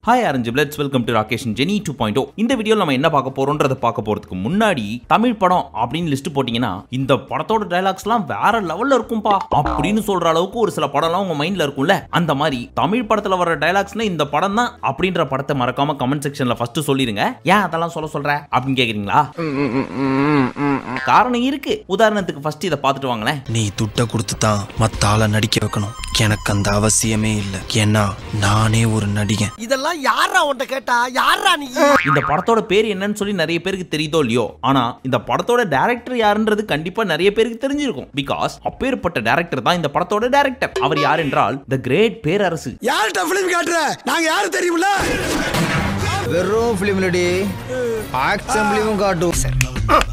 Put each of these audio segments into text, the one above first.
Hi orange bloods welcome to Rakesh Jeni two point இந்த வீடியோவில் நம்ம என்ன பார்க்க போறோன்றதை பார்க்க போறதுக்கு முன்னாடி தமிழ் படம் அப்படின்னு லிஸ்ட் போட்டீங்கன்னா இந்த படத்தோட டைலாக்ஸ்லாம் வேற லெவல்ல இருக்கும்பா அப்படின்னு சொல்ற அளவுக்கு ஒரு சில படம்லாம் உங்க மைண்ட்ல இருக்கும்ல அந்த மாதிரி தமிழ் படத்துல வர டைலாக்ஸ்ல இந்த படம் தான் அப்படின்ற படத்தை மறக்காம கமெண்ட் செக்ஷன்ல ஃபர்ஸ்ட் சொல்லிருங்க ஏன் அதெல்லாம் சொல்ல சொல்ற அப்படின்னு கேக்குறீங்களா காரணம் இருக்கு உதாரணத்துக்கு ஃபர்ஸ்ட் இதை பார்த்துட்டு வாங்களேன் நீ துட்ட கொடுத்து தான் மத்த ஆளை நடிக்க வைக்கணும் எனக்கு அந்த அவசியமே இல்லை ஏன்னா நானே ஒரு நடிகன் இதெல்லாம் யாரா உன்ட்ட கேட்டா யாரா நீ இந்த படத்தோட பேர் என்னன்னு சொல்லி நிறைய பேருக்கு தெரியுதோ இல்லையோ ஆனா இந்த படத்தோட டைரக்டர் யாருன்றது கண்டிப்பா நிறைய பேருக்கு தெரிஞ்சிருக்கும் பிகாஸ் அப்பேற்பட்ட டைரக்டர் தான் இந்த படத்தோட டைரக்டர் அவர் யார் என்றால் த கிரேட் பேரரசு யார்கிட்ட பிலிம் காட்டுற நாங்க யாரு தெரியுமில்ல வெறும் ஃபிலிம்லடி ஆக்ஷன் ஃபிலிமும் காட்டும்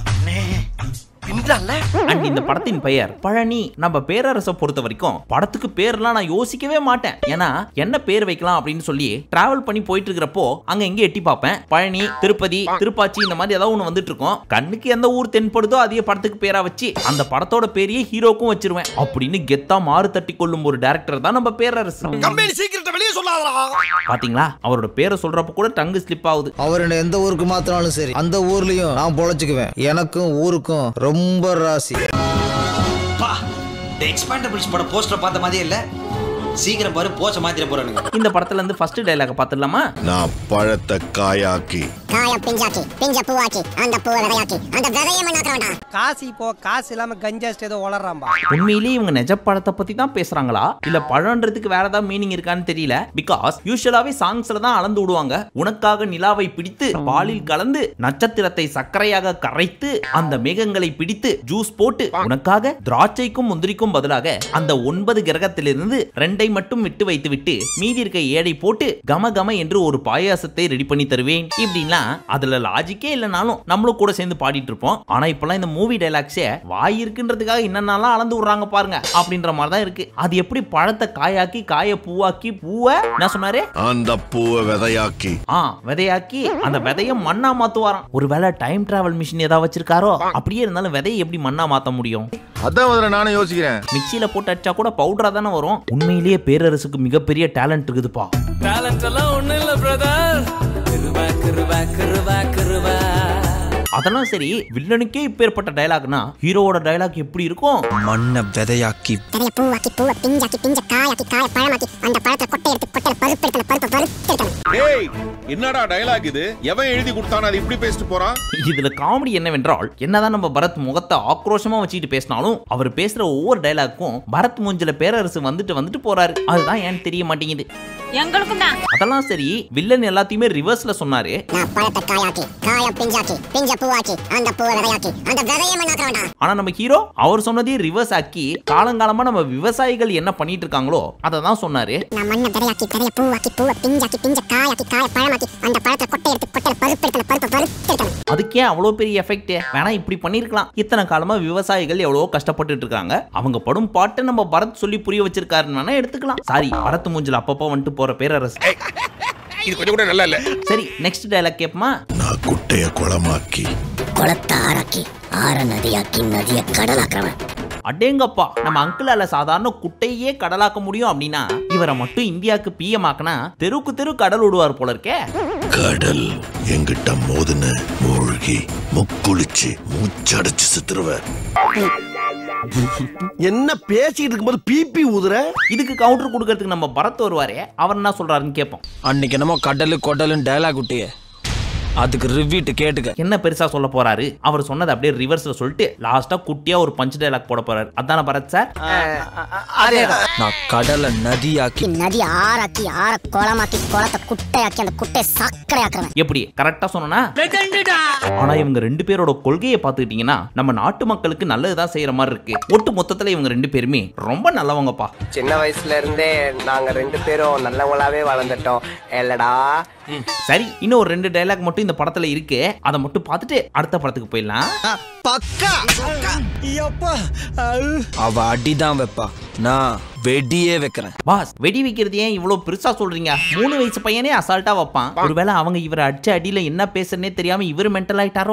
அண்ட் இந்த படத்தின் பெயர் பழனி நம்ம பேரரசை பொறுத்த வரைக்கும் படத்துக்கு பேர்லாம் நான் யோசிக்கவே மாட்டேன் ஏன்னா என்ன பேர் வைக்கலாம் அப்படின்னு சொல்லி டிராவல் பண்ணி போயிட்டு இருக்கிறப்போ அங்க எங்க எட்டி பார்ப்பேன் பழனி திருப்பதி திருப்பாச்சி இந்த மாதிரி ஏதாவது ஒன்று வந்துட்டு இருக்கும் கண்ணுக்கு எந்த ஊர் தென்படுதோ அதே படத்துக்கு பேரா வச்சு அந்த படத்தோட பேரையே ஹீரோக்கும் வச்சிருவேன் அப்படின்னு கெத்தா மாறு தட்டி கொள்ளும் ஒரு டேரக்டர் தான் நம்ம பேரரசு கம்பெனி சீக்கிரத்தை வெளியே சொல்லாதடா பாத்தீங்களா அவரோட பேரை சொல்றப்ப கூட டங்கு ஸ்லிப் ஆகுது அவர் என்ன எந்த ஊருக்கு மாத்தினாலும் சரி அந்த ஊர்லயும் நான் பொழைச்சுக்குவேன் எனக்கும் ஊருக்கும் ரொம்ப ராசி பா இந்த எக்ஸ்பேண்டபிள்ஸ் படம் போஸ்டர் பார்த்த மாதிரியே இல்ல சீக்கிரம் பாரு போச்ச மாத்திர போறானுங்க இந்த படத்துல இருந்து ஃபர்ஸ்ட் டைலாக பாத்துடலாமா நான் பழத்தை காயாக்கி காய பிஞ்சாக்கி பிஞ்ச பூவாக்கி அந்த பூவை விதையாக்கி அந்த விதையை மண்ணாக்க காசு இப்போ காசு இல்லாம கஞ்சாஸ்ட் ஏதோ வளர்றாம்பா உண்மையிலேயே இவங்க நிஜ படத்தை பத்தி தான் பேசுறாங்களா இல்ல பழம்ன்றதுக்கு வேற ஏதாவது மீனிங் இருக்கான்னு தெரியல பிகாஸ் யூஸ்வலாவே சாங்ஸ்ல தான் அளந்து விடுவாங்க உனக்காக நிலாவை பிடித்து பாலில் கலந்து நட்சத்திரத்தை சர்க்கரையாக கரைத்து அந்த மேகங்களை பிடித்து ஜூஸ் போட்டு உனக்காக திராட்சைக்கும் முந்திரிக்கும் பதிலாக அந்த ஒன்பது கிரகத்திலிருந்து ரெண்டை மட்டும் விட்டு வைத்து விட்டு மீதி இருக்க ஏடை போட்டு கம கம என்று ஒரு பாயாசத்தை ரெடி பண்ணி தருவேன் இப்படின்லாம் அதுல லாஜிக்கே இல்லைனாலும் நம்மளும் கூட சேர்ந்து பாடிட்டு இருப்போம் ஆனா இப்பெல்லாம் இந்த மூவி டைலாக்ஸே வாய் இருக்குன்றதுக்காக என்னென்னலாம் அளந்து விடுறாங்க பாருங்க அப்படின்ற மாதிரி தான் இருக்கு அது எப்படி பழத்தை காயாக்கி காய பூவாக்கி பூவை என்ன சொன்னாரு அந்த பூவை விதையாக்கி ஆ விதையாக்கி அந்த விதைய மண்ணா மாத்துவாராம் ஒருவேளை டைம் டிராவல் மிஷின் ஏதாவது வச்சிருக்காரோ அப்படியே இருந்தாலும் விதையை எப்படி மண்ணா மாத்த முடியும் அதான் முதல்ல நானும் யோசிக்கிறேன் மிக்சியில போட்டு அடிச்சா கூட பவுடரா தானே வரும் உண்மையிலேயே பேரரசுக்கு மிகப்பெரிய டேலண்ட் இருக்குதுப்பா அதெல்லாம் சரி வில்லனுக்கே இப்பேற்பட்ட டயலாக்னா ஹீரோவோட டயலாக் எப்படி இருக்கும் மண்ணை விதையாக்கி நிறைய பூவாக்கி பூவை பிஞ்சாக்கி பிஞ்ச காயாக்கி காய பழமாக்கி அந்த பழத்தை கொட்டை எடுத்து கொட்டையில பருப்பு எடுக்கணும் பருப்பை வறுத்து எடுக்கணும் டேய் என்னடா டயலாக் இது எவன் எழுதி கொடுத்தானே அது இப்படி பேசிட்டு போறான் இதுல காமெடி என்னவென்றால் என்னதான் நம்ம பரத் முகத்தை ஆக்ரோஷமா வச்சுக்கிட்டு பேசினாலும் அவர் பேசுற ஒவ்வொரு டயலாக்கும் பரத் மூஞ்சில பேரரசு வந்துட்டு வந்துட்டு போறாரு அதுதான் ஏன்னு தெரிய மாட்டேங்குது எங்களுக்கும் தான் அதெல்லாம் சரி வில்லன் எல்லாத்தையுமே ரிவர்ஸ்ல சொன்னாரு நான் பழத்தை காயாக்கி காய பிஞ்சாக்கி பிஞ்ச பூவாக்கி அந்த பூவை விதையாக்கி அந்த விதையை மண்ணாக்க வேண்டாம் ஆனா நம்ம ஹீரோ அவர் சொன்னதையும் ரிவர்ஸ் ஆக்கி காலங்காலமா நம்ம விவசாயிகள் என்ன பண்ணிட்டு இருக்காங்களோ அதை தான் சொன்னாரு நான் மண்ணை விதையாக்கி நிறைய பூவாக்கி பூவை பிஞ்சாக்கி பிஞ்ச காயாக்கி காய பழமாக்கி அந்த பழத்தை கொட்டை எடுத்து கொட்டையில பருப்பு எடுக்கணும் பருப்பை வறுத்து எடுக்கணும் அதுக்கே அவ்வளோ பெரிய எஃபெக்ட் வேணா இப்படி பண்ணிருக்கலாம் இத்தனை காலமா விவசாயிகள் எவ்வளவோ கஷ்டப்பட்டுட்டு இருக்காங்க அவங்க படும் பாட்டை நம்ம பரத் சொல்லி புரிய வச்சிருக்காருன்னு வேணா எடுத்துக்கலாம் சாரி பரத் மூஞ்சில் அப்பப்போ வந்துட்டு போற பேரரசு இது கொஞ்சம் கூட நல்லா இல்ல சரி நெக்ஸ்ட் டைலாக் கேப்பமா நான் குட்டைய குளமாக்கி குளத்தை ஆறாக்கி ஆற நதியாக்கி நதியை கடலாக்குறவன் அடேங்கப்பா நம்ம அங்கிளால சாதாரண குட்டையே கடலாக்க முடியும் அப்படின்னா இவரை மட்டும் இந்தியாவுக்கு பிஎம் ஆக்கினா தெருவுக்கு தெரு கடல் விடுவார் போல இருக்கே கடல் எங்கிட்ட மோதுன மூழ்கி முக்குளிச்சு மூச்சடைச்சு செத்துருவேன் என்ன பேசிக்கிட்டு இருக்கும்போது பிபி ஊதுற இதுக்கு கவுண்டர் கொடுக்கறதுக்கு நம்ம பரத் வருவாரே அவர் என்ன சொல்றாருன்னு கேட்போம் அன்னைக்கு என்னமோ கடலு கொடலுன்னு டயலாக் விட்டியே அதுக்கு ரிவ்யூட்டு கேட்டுக்க என்ன பெருசா சொல்ல போறாரு அவர் சொன்னதை அப்படியே ரிவர்ஸ்ல சொல்லிட்டு லாஸ்டா குட்டியா ஒரு பஞ்ச் டைலாக் போட போறாரு அதான பரத் சார் நான் கடலை நதியாக்கி நதி ஆறாக்கி ஆற குளமாக்கி குளத்தை குட்டையாக்கி அந்த குட்டையை சக்கரையாக்குறவன் எப்படி கரெக்டா சொன்னா ஆனா இவங்க ரெண்டு பேரோட கொள்கையை பார்த்துக்கிட்டீங்கன்னா நம்ம நாட்டு மக்களுக்கு நல்லதுதான் செய்யற மாதிரி இருக்கு ஒட்டு மொத்தத்துல இவங்க ரெண்டு பேருமே ரொம்ப நல்லவங்கப்பா சின்ன வயசுல இருந்தே நாங்க ரெண்டு பேரும் நல்லவங்களாவே வளர்ந்துட்டோம் இல்லடா சரி இன்னும் ஒரு ரெண்டு டைலாக் மட்டும் இந்த படத்துல இருக்கு அதை மட்டும் பார்த்துட்டு அடுத்த படத்துக்கு போயிடலாம் பக்கா எப்பா அவ அடிதான் வைப்பா நான் வெடியே வைக்கிறேன் பாஸ் வெடி வைக்கிறது ஏன் இவ்வளவு பெருசா சொல்றீங்க மூணு வயசு பையனே அசால்ட்டா வைப்பான் ஒருவேளை அவங்க இவரை அடிச்ச அடியில என்ன பேசுறனே தெரியாம இவர் மென்டல் ஆயிட்டாரோ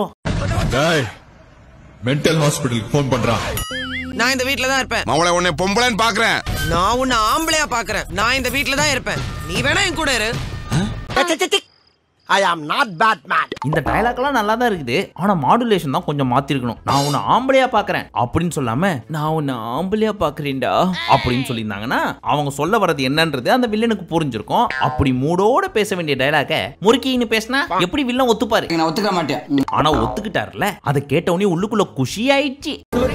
மென்டல் ஹாஸ்பிட்டலுக்கு ஃபோன் பண்றான் நான் இந்த வீட்ல தான் இருப்பேன் அவளை உன்னை பொம்பளைன்னு பாக்குறேன் நான் உன்னை ஆம்பளையா பாக்குறேன் நான் இந்த வீட்ல தான் இருப்பேன் நீ வேணா என் கூட இரு ஐ ஆம் நாட் பேட் மேன் இந்த டயலாக்லாம் நல்லா தான் இருக்குது ஆனா மாடுலேஷன் தான் கொஞ்சம் மாத்திருக்கணும் நான் உன்னை ஆம்பளையா பாக்குறேன் அப்படின்னு சொல்லாம நான் உன்னை ஆம்பளையா பாக்குறேன்டா அப்படின்னு சொல்லியிருந்தாங்கன்னா அவங்க சொல்ல வர்றது என்னன்றது அந்த வில்லனுக்கு புரிஞ்சிருக்கும் அப்படி மூடோட பேச வேண்டிய டயலாக முறுக்கின்னு பேசினா எப்படி வில்லன் ஒத்துப்பாரு நான் ஒத்துக்க மாட்டேன் ஆனா ஒத்துக்கிட்டாருல அதை கேட்ட உடனே உள்ளுக்குள்ள குஷி ஆயிடுச்சு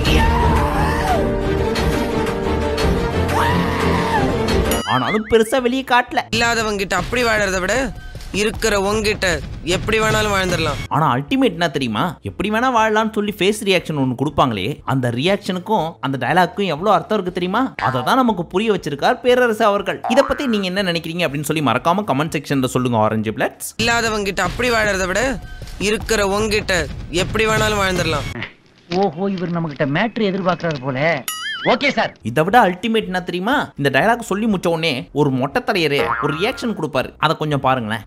ஆனாலும் பெருசா வெளியே காட்டல இல்லாதவங்க கிட்ட அப்படி வாழறத விட இருக்கிற உங்ககிட்ட எப்படி வேணாலும் வாழ்ந்துடலாம் ஆனா அல்டிமேட் என்ன தெரியுமா எப்படி வேணா வாழலாம்னு சொல்லி ஃபேஸ் ரியாக்ஷன் ஒன்று கொடுப்பாங்களே அந்த ரியாக்ஷனுக்கும் அந்த டயலாக்கும் எவ்வளவு அர்த்தம் இருக்கு தெரியுமா அதை தான் நமக்கு புரிய வச்சிருக்கார் பேரரசு அவர்கள் இதை பத்தி நீங்க என்ன நினைக்கிறீங்க அப்படின்னு சொல்லி மறக்காம கமெண்ட் செக்ஷன்ல சொல்லுங்க ஆரஞ்சு பிளட்ஸ் இல்லாதவங்க கிட்ட அப்படி வாழறத விட இருக்கிற உங்ககிட்ட எப்படி வேணாலும் வாழ்ந்துடலாம் ஓஹோ இவர் நம்ம கிட்ட மேட்ரு எதிர்பார்க்கறாரு போல ஓகே சார் இதை விட அல்டிமேட் என்ன தெரியுமா இந்த டயலாக் சொல்லி முடிச்ச உடனே ஒரு மொட்டை தலையரு ஒரு ரியாக்ஷன் கொடுப்பாரு அதை கொஞ்சம் பாருங்களேன்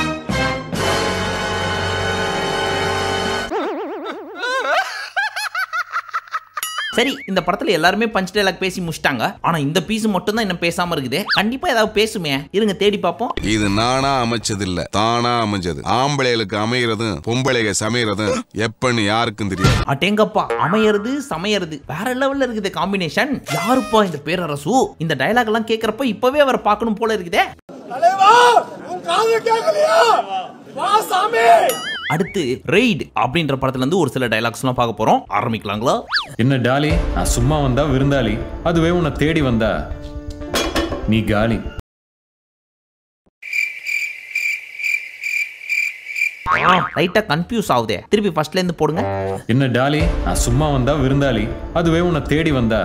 சரி இந்த படத்துல எல்லாருமே பஞ்ச் டைலாக் பேசி முடிச்சிட்டாங்க ஆனா இந்த பீஸ் மட்டும் தான் இன்னும் பேசாம இருக்குது கண்டிப்பா ஏதாவது பேசுமே இருங்க தேடி பார்ப்போம் இது நானா அமைச்சது இல்ல தானா அமைஞ்சது ஆம்பளைகளுக்கு அமையறதும் பொம்பளைக சமையறதும் எப்பன்னு யாருக்கும் தெரியாது அட்டேங்கப்பா அமையறது சமையறது வேற லெவல்ல இருக்குது காம்பினேஷன் யாருப்பா இந்த பேரரசு இந்த டயலாக் எல்லாம் கேக்குறப்ப இப்பவே அவரை பார்க்கணும் போல இருக்குதே அடுத்து ரெய்டு அப்படின்ற படத்துல இருந்து ஒரு சில டைலாக்ஸ் எல்லாம் பார்க்க போறோம் ஆரம்பிக்கலாங்களா என்ன டாலி நான் சும்மா வந்தா விருந்தாளி அதுவே உன்னை தேடி வந்தா நீ காலி லைட்டா கன்ஃபியூஸ் ஆகுதே திருப்பி ஃபர்ஸ்ட்ல இருந்து போடுங்க என்ன டாலி நான் சும்மா வந்தா விருந்தாளி அதுவே உன்னை தேடி வந்தா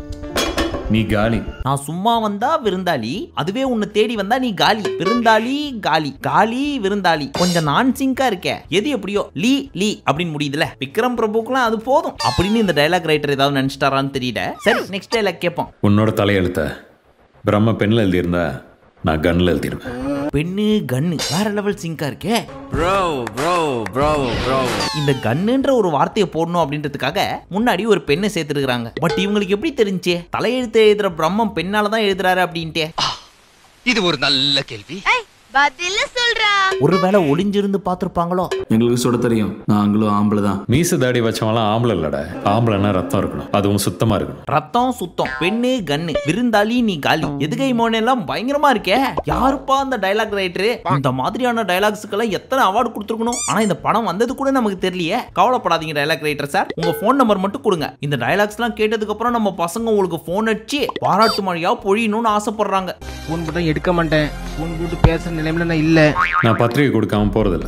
நீ காலி நான் சும்மா வந்தா விருந்தாளி அதுவே உன்னை தேடி வந்தா நீ காலி விருந்தாளி காலி காலி விருந்தாளி கொஞ்சம் நான் சிங்கா இருக்கே எது எப்படியோ லீ லீ அப்படின்னு முடியுதுல விக்ரம் பிரபுக்குலாம் அது போதும் அப்படின்னு இந்த டைலாக் ரைட்டர் ஏதாவது நினைச்சிட்டாரான்னு தெரியல சரி நெக்ஸ்ட் டைலாக் கேட்போம் உன்னோட தலையெழுத்த பிரம்ம பெண்ணில் எழுதியிருந்தா நான் கன்னில் எழுதிருவேன் பெண்ணு கன்னு வேற லெவல் சிங்கா இருக்கே ப்ரோ ப்ரோ ப்ரோ ப்ரோ இந்த கன்னுன்ற ஒரு வார்த்தையை போடணும் அப்படின்றதுக்காக முன்னாடி ஒரு பெண்ணை சேர்த்துருக்காங்க பட் இவங்களுக்கு எப்படி தெரிஞ்சே தலையெழுத்து எழுதுற பிரம்மம் பெண்ணால தான் எழுதுறாரு அப்படின்ட்டு இது ஒரு நல்ல கேள்வி பதில சொல்றா ஒருவேளை ஒளிஞ்சிருந்து பார்த்திருப்பாங்களோ எங்களுக்கு சுட தெரியும் நாங்களும் ஆம்பளை தான் மீச தாடி வச்சவங்களாம் ஆம்பளை இல்லடா ஆம்பளைன்னா ரத்தம் இருக்கணும் அதுவும் சுத்தமா இருக்கணும் ரத்தம் சுத்தம் பெண்ணு கன்னு விருந்தாளி நீ காலி எதுகை மோனே எல்லாம் பயங்கரமா இருக்கே யாருப்பா அந்த டைலாக் ரைட்டரு இந்த மாதிரியான டைலாக்ஸுக்கெல்லாம் எத்தனை அவார்டு கொடுத்துருக்கணும் ஆனா இந்த படம் வந்தது கூட நமக்கு தெரியலையே கவலைப்படாதீங்க டைலாக் ரைட்டர் சார் உங்க ஃபோன் நம்பர் மட்டும் கொடுங்க இந்த டைலாக்ஸ் எல்லாம் கேட்டதுக்கு அப்புறம் நம்ம பசங்க உங்களுக்கு ஃபோன் அடிச்சு பாராட்டு மழையா பொழியணும்னு ஆசைப்படுறாங்க ஃபோன் போட்டா எடுக்க மாட்டேன் ஃபோன் போட்டு பேசுற நிலைமையில நான் இல்ல நான் பத்திரிகை கொடுக்காம போறதில்ல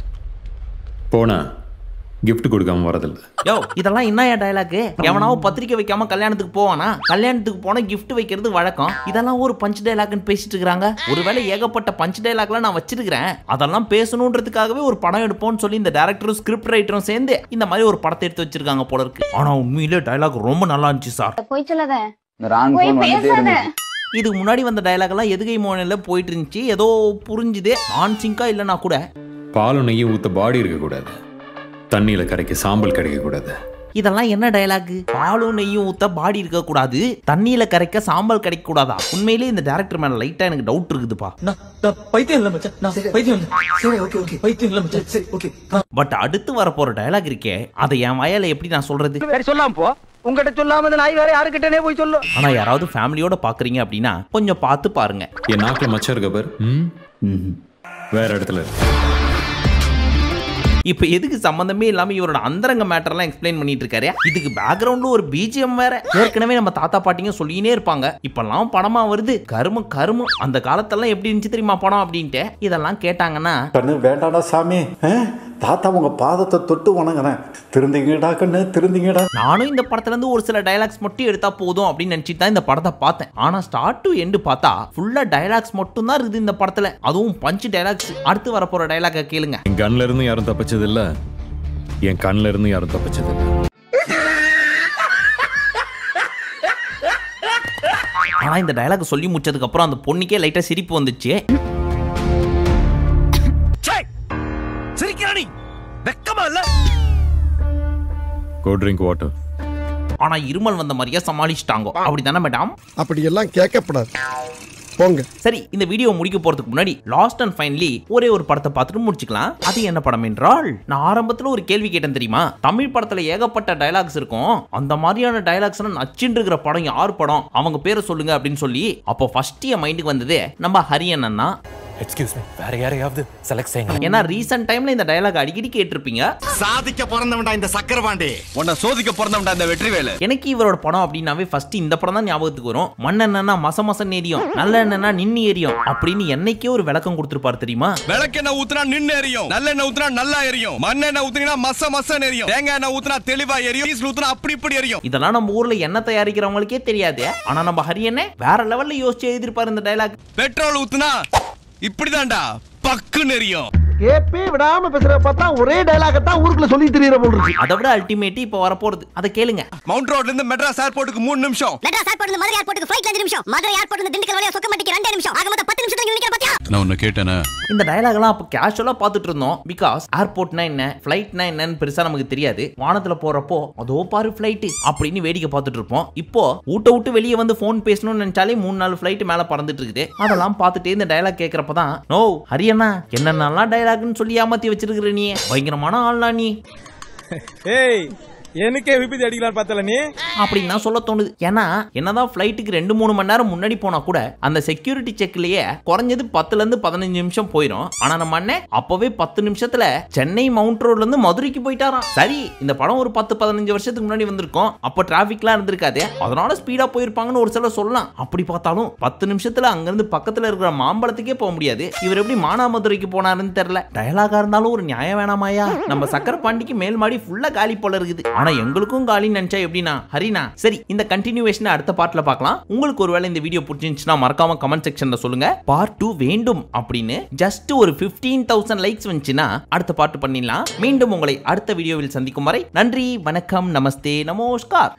போனா gift கொடுக்காம வரதில்ல யோ இதெல்லாம் என்ன டைலாக் எவனாவும் பத்திரிக்கை வைக்காம கல்யாணத்துக்கு போவானா கல்யாணத்துக்கு போனா gift வைக்கிறது வழக்கம் இதெல்லாம் ஒரு பஞ்ச் டைலாக்னு பேசிட்டு இருக்காங்க ஒருவேளை ஏகப்பட்ட பஞ்ச் டைலாக்லாம் நான் வச்சிருக்கிறேன் அதெல்லாம் பேசணுன்றதுக்காகவே ஒரு படம் எடுப்போம்னு சொல்லி இந்த டேரக்டரும் ஸ்கிரிப்ட் ரைட்டரும் சேர்ந்து இந்த மாதிரி ஒரு படத்தை எடுத்து வச்சிருக்காங்க போல இருக்கு ஆனா உண்மையிலே டைலாக் ரொம்ப நல்லா இருந்துச்சு சார் போய் சொல்லாத ராங் போய் ஃபோன் வந்துட்டே பேசாத இருந்துச்சு இதுக்கு முன்னாடி வந்த டைலாக் எல்லாம் எதுகை மோனில் போயிட்டு இருந்துச்சு ஏதோ புரிஞ்சுது நான் சிங்கா இல்லைனா கூட பாலும் நெய்யும் ஊத்த பாடி இருக்கக்கூடாது தண்ணியில கரைக்க சாம்பல் கிடைக்கக்கூடாது இதெல்லாம் என்ன டயலாக் பாலும் நெய்யும் ஊத்த பாடி இருக்க கூடாது தண்ணியில கரைக்க சாம்பல் கிடைக்க கூடாதா உண்மையிலேயே இந்த டேரக்டர் மேல லைட்டா எனக்கு டவுட் இருக்குதுப்பா பைத்தியம் இல்ல மச்சான் நான் பைத்தியம் இல்ல சரி ஓகே ஓகே பைத்தியம் இல்ல மச்சான் சரி ஓகே பட் அடுத்து வரப்போற டயலாக் இருக்கே அதை என் வயல எப்படி நான் சொல்றது வேற சொல்லாம போ உங்ககிட்ட சொல்லாம இந்த நாய் வேற யாருக்கிட்டனே போய் சொல்லு ஆனா யாராவது ஃபேமிலியோட பாக்குறீங்க அப்படின்னா கொஞ்சம் பார்த்து பாருங்க என் நாக்குல மச்சம் இருக்க பார் ம்? வேற இடத்துல இருக்கு இப்போ எதுக்கு சம்பந்தமே இல்லாம இவரோட அந்தரங்க மேட்டர்லாம் எக்ஸ்பிளைன் பண்ணிட்டு இருக்காரு இதுக்கு பேக்ரவுண்ட்ல ஒரு பிஜிஎம் வேற ஏற்கனவே நம்ம தாத்தா பாட்டிங்க சொல்லினே இருப்பாங்க இப்பெல்லாம் படமா வருது கருமு கருமு அந்த காலத்தெல்லாம் எப்படி இருந்துச்சு தெரியுமா படம் அப்படின்ட்டு இதெல்லாம் கேட்டாங்கன்னா கண்ணு வேண்டாடா சாமி ஆ? தாத்தா உங்க பாதத்தை தொட்டு வணங்குறேன் திருந்திங்கடா கண்ணு திருந்திங்கடா நானும் இந்த படத்துல இருந்து ஒரு சில டைலாக்ஸ் மட்டும் எடுத்தா போதும் அப்படின்னு நினைச்சிட்டு தான் இந்த படத்தை பார்த்தேன் ஆனா ஸ்டார்ட் டு எண்டு பார்த்தா ஃபுல்லா டைலாக்ஸ் மட்டும் தான் இருக்குது இந்த படத்துல அதுவும் பஞ்ச் டைலாக்ஸ் அடுத்து வரப்போற டைலாக கேளுங்க என் கண்ல இருந்து யாரும் தப்பிச்சது இல்ல என் கண்ல இருந்து யாரும் தப்பிச்சது இல்ல ஆனா இந்த டைலாக் சொல்லி முடிச்சதுக்கு அப்புறம் அந்த பொண்ணுக்கே லைட்டா சிரிப்பு வந்துச்சு சிரிக்கிறானி வெக்கமா இல்ல கோ ட்ரிங்க் வாட்டர் ஆனா இருமல் வந்த மாதிரியே சமாளிச்சிட்டாங்க அப்படிதானே மேடம் அப்படி எல்லாம் கேட்கப்படாது போங்க சரி இந்த வீடியோ முடிக்க போறதுக்கு முன்னாடி லாஸ்ட் அண்ட் ஃபைனலி ஒரே ஒரு படத்தை பார்த்துட்டு முடிச்சுக்கலாம் அது என்ன படம் என்றால் நான் ஆரம்பத்துல ஒரு கேள்வி கேட்டேன் தெரியுமா தமிழ் படத்துல ஏகப்பட்ட டயலாக்ஸ் இருக்கும் அந்த மாதிரியான டயலாக்ஸ் நச்சுன்னு இருக்கிற படம் யார் படம் அவங்க பேரை சொல்லுங்க அப்படின்னு சொல்லி அப்போ ஃபர்ஸ்ட் என் மைண்டுக்கு வந்தது நம்ம ஹரியன் தான் எக்ஸ்கியூஸ் மீ வேற யாரையாவது செலக்ட் செய்யுங்க ஏன்னா ரீசெண்ட் டைம்ல இந்த டயலாக் அடிக்கடி கேட்டிருப்பீங்க சாதிக்க பிறந்தவன்டா இந்த சக்கரபாண்டி உன்னை சோதிக்க பிறந்தவன்டா இந்த வெற்றிவேலு எனக்கு இவரோட படம் அப்படின்னாவே ஃபர்ஸ்ட் இந்த படம் தான் ஞாபகத்துக்கு வரும் மண்ணெண்ணா மச மசன் எரியும் நல்ல எண்ணெய்னா நின்னு எரியும் அப்படின்னு என்னைக்கே ஒரு விளக்கம் கொடுத்துருப்பாரு தெரியுமா விளக்கெண்ணெய் ஊத்துனா நின்னு எரியும் நல்லெண்ணெய் ஊத்துனா நல்லா எரியும் மண்ணெண்ணெய் ஊத்துனீங்கன்னா மச மசன் எரியும் தேங்காய் எண்ணெய் ஊத்துனா தெளிவா எரியும் டீசல் ஊத்துனா அப்படி இப்படி எரியும் இதெல்லாம் நம்ம ஊர்ல எண்ணெய் தயாரிக்கிறவங்களுக்கே தெரியாது ஆனா நம்ம ஹரியனே வேற லெவல்ல யோசிச்சு எழுதிருப்பாரு இந்த டயலாக் பெட்ரோல் ஊத்துனா இப்படிதான்டா பக்குன்னு எரியும் கேப்பே விடாம பேசுற பார்த்தா ஒரே டைலாக தான் ஊருக்குள்ள சொல்லி தெரியற போல் இருக்கு அதை விட அல்டிமேட் இப்ப வரப்போறது அதை கேளுங்க மவுண்ட் ரோட்ல இருந்து மெட்ராஸ் ஏர்போர்ட்டுக்கு மூணு நிமிஷம் மெட்ராஸ் ஏர்போர்ட் இருந்து மதுரை ஏர்போர்ட்டுக்கு ஃளைட்ல அஞ்சு நிமிஷம் மதுரை ஏர்போர்ட் இருந்து திண்டுக்கல் வழியா சொக்கம்பட்டிக்கு ரெண்டே நிமிஷம் ஆக மொத்தம் பத்து நிமிஷத்துல நிக்கிற பாத்தியா நான் உன்னை கேட்டேனே இந்த டயலாக் எல்லாம் அப்ப கேஷுவலா பார்த்துட்டு இருந்தோம் பிகாஸ் ஏர்போர்ட்னா என்ன ஃபிளைட்னா என்னன்னு பெருசா நமக்கு தெரியாது வானத்துல போறப்போ அதோ பாரு ஃபிளைட் அப்படின்னு வேடிக்கை பார்த்துட்டு இருப்போம் இப்போ ஊட்ட விட்டு வெளியே வந்து ஃபோன் பேசணும்னு நினைச்சாலே மூணு நாலு ஃபிளைட் மேல பறந்துட்டு இருக்குது அதெல்லாம் பார்த்துட்டு இந்த டயலாக் கேட்கறப்ப தான் நோ ஹரியண்ணா என்னென்னலாம் டயலாக்னு சொல்லி ஏமாத்தி வச்சிருக்கிற நீ பயங்கரமான ஆள்னா நீ ஏய் எனக்கே விபத்து அடிக்கலாம் பார்த்தல நீ அப்படின்னு தான் சொல்ல தோணுது ஏன்னா என்னதான் ஃப்ளைட்டுக்கு ரெண்டு மூணு மணி நேரம் முன்னாடி போனா கூட அந்த செக்யூரிட்டி செக்லயே குறைஞ்சது பத்துல இருந்து பதினஞ்சு நிமிஷம் போயிடும் ஆனா நம்ம அண்ணன் அப்பவே பத்து நிமிஷத்துல சென்னை மவுண்ட் ரோட்ல இருந்து மதுரைக்கு போயிட்டாராம் சரி இந்த படம் ஒரு பத்து பதினஞ்சு வருஷத்துக்கு முன்னாடி வந்திருக்கும் அப்போ டிராபிக்லாம் இருந்திருக்காது அதனால ஸ்பீடா போயிருப்பாங்கன்னு ஒரு சிலர் சொல்லலாம் அப்படி பார்த்தாலும் பத்து நிமிஷத்துல அங்கிருந்து பக்கத்துல இருக்கிற மாம்பழத்துக்கே போக முடியாது இவர் எப்படி மானாமதுரைக்கு போனாருன்னு தெரியல டயலாகா இருந்தாலும் ஒரு நியாயம் வேணாமாயா நம்ம சக்கர பாண்டிக்கு மேல் மாடி ஃபுல்லா காலி போல இருக்குது ஆனா எங்களுக்கும் காலின்னு நினைச்சா எப்படின்னா ஹரினா சரி இந்த கண்டினியூவேஷன் அடுத்த பார்ட்ல பார்க்கலாம் உங்களுக்கு ஒருவேளை இந்த வீடியோ பிடிச்சிருந்துச்சுன்னா மறக்காம கமெண்ட் செக்ஷன்ல சொல்லுங்க பார்ட் டூ வேண்டும் அப்படின்னு ஜஸ்ட் ஒரு பிப்டீன் தௌசண்ட் லைக்ஸ் வந்துச்சுன்னா அடுத்த பார்ட் பண்ணிடலாம் மீண்டும் உங்களை அடுத்த வீடியோவில் சந்திக்கும் வரை நன்றி வணக்கம் நமஸ்தே நமஸ்கார்